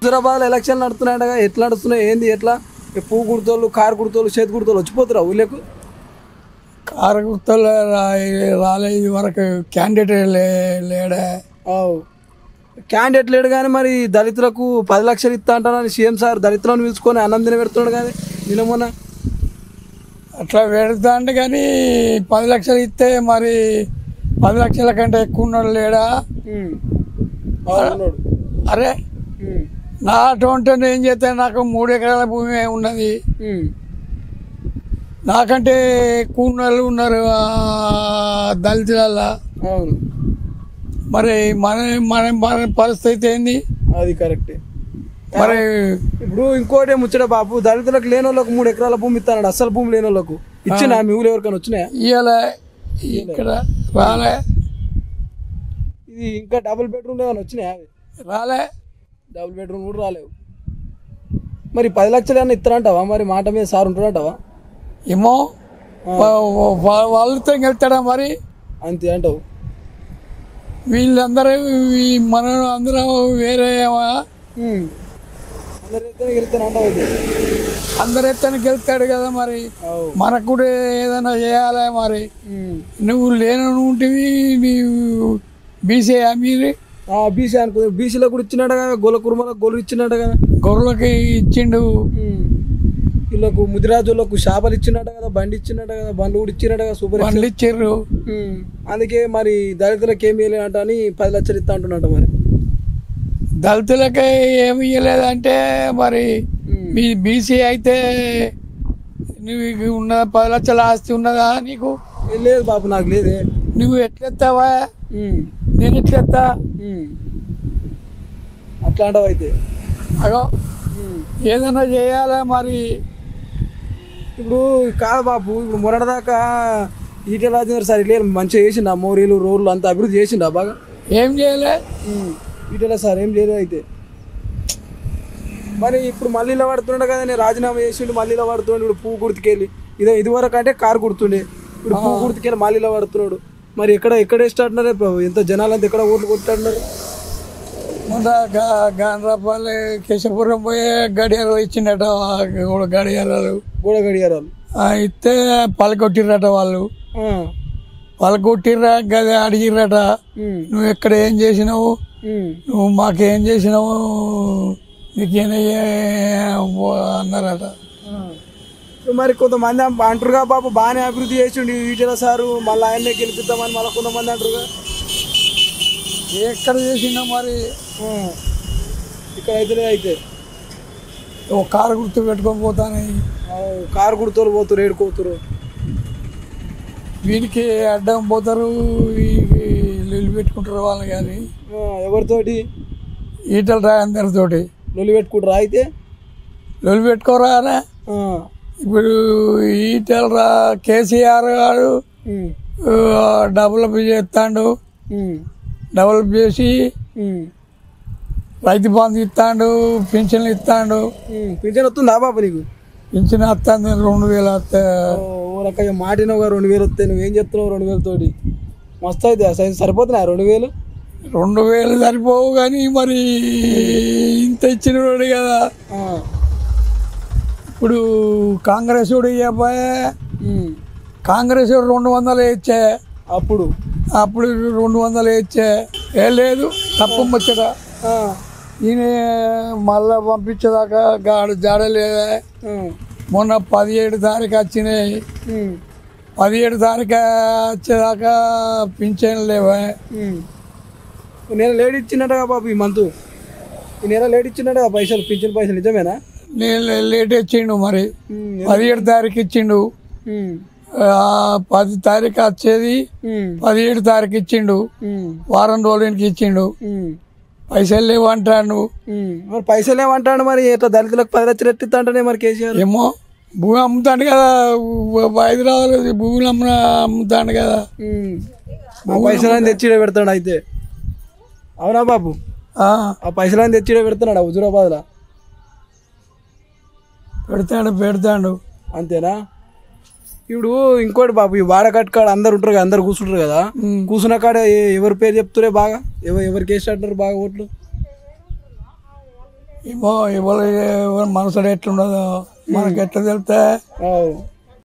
హుజురాబాద్ లో ఎలక్షన్ నడుస్తున్నాయంట ఎట్లా నడుస్తున్నాయి ఏంది ఎట్లా ఈ పువ్వు కుర్తోళ్ళు కారు కుర్తోళ్ళు చేతి కుర్తోళ్ళు వచ్చిపోతురా ఊళ్ళకు కారు గుర్తలు రాలే ఇది వరకు క్యాండిడేట్ లే లేడా క్యాండిడేట్ లేడు కానీ మరి దళితులకు పది లక్షలు ఇస్తా అంటానని సీఎం సార్ దళితులను పిలుచుకొని అన్నం తిన పెడుతున్నాడు కానీ నిన్న మొన్న అట్లా పెడతా అంటే కానీ పది లక్షలు ఇస్తే మరి పది లక్షల కంటే ఎక్కువ ఉన్నాడు లేడా ఉమ్. అవునున్నాడు. అరే ఉమ్. నా అటువంటి ఏం చేస్తే నాకు మూడు ఎకరాల భూమి ఉన్నది ఉమ్. నాకంటే ఎక్కువ ఉన్న వాళ్ళు ఉన్నారు ఆ దళితులల్లా అవును మరి మన మన మన పరిస్థితి ఏంది అది కరెక్టే మరి ఇప్పుడు ఇంకోటి ముచ్చట బాబు దళితులకు లేని వాళ్ళకు మూడు ఎకరాల భూమి ఇస్తాడు అసలు భూమి లేని వాళ్ళకు ఇచ్చినా మీ ఊళ్ళో ఎవరికైనా వచ్చినాయా ఇవాళ ఇక్కడ రాలే ఇది ఇంకా డబుల్ బెడ్రూమ్ ఏమైనా వచ్చినాయా అవి? రాలే డబుల్ బెడ్రూమ్ కూడా రాలేవు మరి పది లక్షలు ఏమన్నా ఇస్తారంటావా మరి మాట మీద సార్ ఉంటాడంటావా ఏమో వా- వా- వాళ్ళతో వెళ్తాడా మరి అంతే అంటావు వీళ్ళందరూ ఈ మన అందరం వేరే ఉమ్. అందరు ఎత్తున గెలుస్తాను అంటావు అయితే అందరు ఎత్తనికి వెళ్తాడు కదా మరి అవు. మనకు కూడా ఏదైనా చేయాలి మరి ఉమ్. నువ్వు లేను ఉంటివి నీవు బీసీ మీరు ఆ బీసీ అనుకో బీసీలో కూడా ఇచ్చినాడు కదా గొల్ల కుర్మలకు గొర్రెలు ఇచ్చినాడు కదా గొర్రెలకి ఇచ్చిండు ఉమ్. వీళ్ళకు ముదిరాజు వాళ్ళకు చేపలు ఇచ్చినట్టు కదా బండి ఇచ్చినట్టు కదా బండ్లు కూడా ఇచ్చినట్టు కదా సూపర్ బండ్లు ఇచ్చిర్రు ఉమ్. అందుకే మరి దళితులకు ఏమి ఇవ్వలేదంట అని పది లక్షలు ఇస్తా అంటున్నట్ట మరి దళితులకి ఏమి ఇవ్వలేదంటే మరి ఉమ్. మీ బీసీ అయితే నువ్వు ఉన్న పది లక్షల ఆస్తి ఉన్నదా నీకు ఏ లేదు బాబు నాకు లేదే నువ్వు ఎట్లెత్తావా ఉమ్. నేను ఎట్లెత్తా ఉమ్. అట్లా అంటావు అయితే అగో ఉమ్. ఏదైనా చేయాలా మరి ఇప్పుడు కాదు బాబు ఇప్పుడు మొన్నటిదాకా ఈటెల రాజేంద్ర సార్ లేదు మంచిగా చేసిండా మోరీలు రోడ్లు అంతా అభివృద్ధి చేసిండా బాగా ఏం చేయలే ఉమ్. ఈటెల సార్ ఏం చేయలేదు అయితే మరి ఇప్పుడు మళ్ళీ ఇలా పడుతుండే కదా నేను రాజీనామా చేసిండు మళ్ళీ ఇలా పడుతుండే ఇప్పుడు పువ్వు గుర్తుకెళ్ళి ఇదే ఇదివరకు అంటే కారు గుర్తుండే ఇప్పుడు పువ్వు గుర్తుకెళ్ళి మళ్ళీ ఇలా పడుతున్నాడు మరి ఎక్కడ ఎక్కడ వేస్తాడున్నారు ఎంత జనాలంతా ఎక్కడ ఓట్లు కొట్టాడున్నారు మొన్న గాండ్రాపల్లి కేశపురం పోయే గడియారాలు ఇచ్చిండట కూడా గడియారాలు గోడ గడియారాలు ఆ, ఇస్తే పలకొట్టిర్రట వాళ్ళు ఆ. పలకొట్టిర్రా గది అడిగిర్రట ఉమ్. నువ్వు ఎక్కడ ఏం చేసినావు ఉమ్. నువ్వు మాకేం చేసినావు నీకేనా అన్నారట ఇప్పుడు మరి కొంతమంది అం- అంటారుగా బాబు బాగానే అభివృద్ధి చేసిండు ఈటెల సారు మళ్ళీ ఆయన్నే గెలిపిద్దామని మళ్ళీ కొంతమంది అంటారుగా ఎక్కడ చేసినా మరి ఆ. ఇక్కడ అయితే అయితే ఓ కారు గుర్తు పెట్టుకొని పోతాను ఆ, కారు గుర్తోలు పోతురు ఏడుకోతురు వీడికి అడ్డం పోతారు లొల్లి పెట్టుకుంటారు వాళ్ళు కానీ ఆ, ఎవరితోటి ఈటల రాయందరితోటి లొల్లి పెట్టుకుంటారా అయితే లొల్లి పెట్టుకోరా అనే ఆ. ఇప్పుడు ఈటల రా కేసీఆర్ గారు ఉమ్. ఆ, డెవలప్ చేస్తాడు ఉమ్. డెవలప్ చేసి ఉమ్. రైతు బంధు ఇస్తాడు పింఛన్లు ఇస్తాడు ఉమ్. పింఛన్ వస్తుందా బాబు నీకు పింఛన్ వస్తుంది రెండు వేలు వస్తే ఓ, ఓ రకయ్య మాటినవుగా రెండు వేలు వస్తాయి నువ్వేం చెప్తున్నావు రెండు వేలతోటి మస్తు అయితే అసలు సరిపోతున్నాయి రెండు వేలు రెండు వేలు సరిపోవు కానీ మరి ఇంత ఇచ్చిన వాడు కదా ఆ. ఇప్పుడు కాంగ్రెస్ వాడు ఈ అబ్బాయి ఉమ్. కాంగ్రెస్ వాడు రెండు వందలు ఇచ్చే అప్పుడు అప్పుడు రెండు వందలు ఇచ్చే ఏ లేదు తప్పు ముచ్చట ఆ. ఈయన మళ్ళా పంపించేదాకా గాడు జాడలేదా ఆ. మొన్న పదిహేడు తారీఖు వచ్చినాయి ఉమ్. పదిహేడు తారీఖు వచ్చేదాకా పింఛన్ లేవా ఉమ్. ఈ నెల లేట్ ఇచ్చినట్టుగా బాబు ఈ మంత్ ఈ నెల లేట్ ఇచ్చినట్టుగా పైసలు పింఛన్ పైసలు నిజమేనా నేను లేట్ ఇచ్చిండు మరి ఉమ్. పదిహేడు తారీఖు ఇచ్చిండు ఉమ్. ఆ, పది తారీఖు వచ్చేది ఉమ్. పదిహేడు తారీఖు ఇచ్చిండు ఉమ్. వారం రోజులకి ఇచ్చిండు ఉమ్. పైసలు లేవు అంటాడు ఉమ్. మరి పైసలు ఏమంటాడు మరి ఇట్లా దళితులకు పది లక్షలు ఎట్టిస్తాంటనే మరి కేసీఆర్ ఏమో భూమి అమ్ముతాడు కదా ఊ- హైదరాబాద్ భూములు అమ్మున అమ్ముతాడు కదా ఉమ్. ఆ పైసలని తెచ్చిడే పెడతాడు అయితే అవునా బాబు ఆ, ఆ పైసలని తెచ్చిడే పెడుతున్నాడు హుజురాబాద్లో పెడతాడు పెడతాడు అంతేనా ఇప్పుడు ఇంకోటి బాబు ఈ వాడకట్ కాడ అందరు ఉంటారు కదా అందరు కూర్చుంటారు కదా ఉమ్. కూర్చున్న కాడ ఏ- ఎవరి పేరు చెప్తురే బాగా ఎవరు ఎవరికి వేసినట్టున్నారు బాగా ఓట్లు ఏమో ఎవరు ఎవరు మనసులో ఎట్లున్నదో మనకి ఎట్లా తెలితే అవు